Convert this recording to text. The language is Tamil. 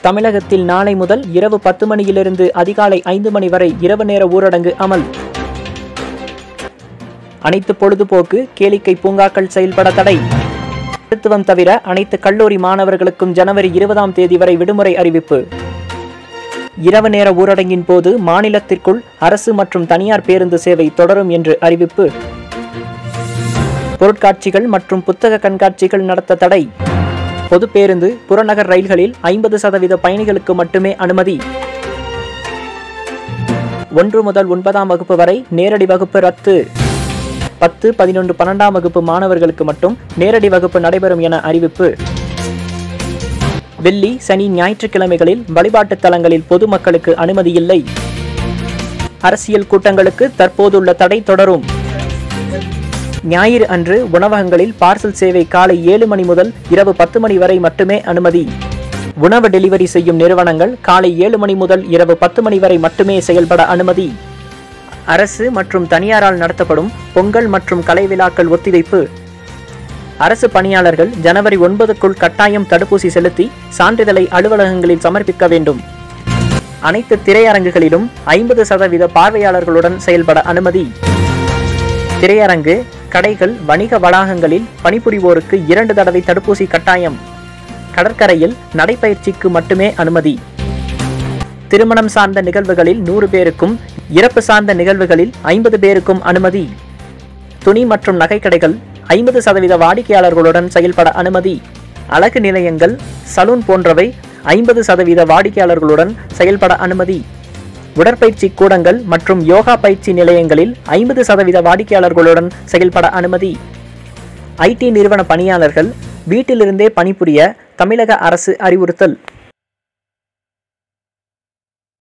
தமிழகத்தில் நாளை முதல் இரவு பத்து மணியிலிருந்து அதிகாலை ஐந்து மணி வரை இரவு நேர ஊரடங்கு அமல் அனைத்து பொழுதுபோக்கு கேளிக்கை பூங்காக்கள் செயல்பட தடை மருத்துவம் தவிர அனைத்து கல்லூரி மாணவர்களுக்கும் ஜனவரி இருபதாம் தேதி வரை விடுமுறை அறிவிப்பு இரவு நேர ஊரடங்கின் போது மாநிலத்திற்குள் அரசு மற்றும் தனியார் பேருந்து சேவை தொடரும் என்று அறிவிப்பு பொருட்காட்சிகள் மற்றும் புத்தக கண்காட்சிகள் நடத்த தடை பொது பேருந்து புறநகர் ரயில்களில் ஐம்பது சதவீத பயணிகளுக்கு மட்டுமே அனுமதி ஒன்று முதல் ஒன்பதாம் வகுப்பு வரை நேரடி வகுப்பு ரத்து பத்து பதினொன்று பன்னெண்டாம் வகுப்பு மாணவர்களுக்கு மட்டும் நேரடி வகுப்பு நடைபெறும் என அறிவிப்பு வெள்ளி சனி ஞாயிற்றுக்கிழமைகளில் வழிபாட்டுத் தலங்களில் பொதுமக்களுக்கு அனுமதி இல்லை அரசியல் கூட்டங்களுக்கு தற்போதுள்ள தடை தொடரும் ஞாயிறு அன்று உணவகங்களில் பார்சல் சேவை காலை ஏழு மணி முதல் இரவு பத்து மணி வரை மட்டுமே அனுமதி உணவு டெலிவரி செய்யும் நிறுவனங்கள் காலை ஏழு மணி முதல் இரவு பத்து மணி வரை மட்டுமே செயல்பட அனுமதி அரசு மற்றும் தனியாரால் நடத்தப்படும் பொங்கல் மற்றும் கலை விழாக்கள் ஒத்திவைப்பு அரசு பணியாளர்கள் ஜனவரி ஒன்பதுக்குள் கட்டாயம் தடுப்பூசி செலுத்தி சான்றிதழை அலுவலகங்களில் சமர்ப்பிக்க வேண்டும் அனைத்து திரையரங்குகளிலும் ஐம்பது சதவீத பார்வையாளர்களுடன் செயல்பட அனுமதி திரையரங்கு கடைகள் வணிக வளாகங்களில் பணிபுரிவோருக்கு இரண்டு தடவை தடுப்பூசி கட்டாயம் கடற்கரையில் நடைப்பயிற்சிக்கு மட்டுமே அனுமதி திருமணம் சார்ந்த நிகழ்வுகளில் நூறு பேருக்கும் இறப்பு சார்ந்த நிகழ்வுகளில் ஐம்பது பேருக்கும் அனுமதி துணி மற்றும் நகைக்கடைகள் ஐம்பது சதவீத வாடிக்கையாளர்களுடன் செயல்பட அனுமதி அழகு நிலையங்கள் சலூன் போன்றவை ஐம்பது சதவீத வாடிக்கையாளர்களுடன் செயல்பட அனுமதி உடற்பயிற்சி கூடங்கள் மற்றும் யோகா பயிற்சி நிலையங்களில் ஐம்பது சதவீத வாடிக்கையாளர்களுடன் செயல்பட அனுமதி ஐடி நிறுவன பணியாளர்கள் வீட்டிலிருந்தே பணிபுரிய தமிழக அரசு அறிவுறுத்தல்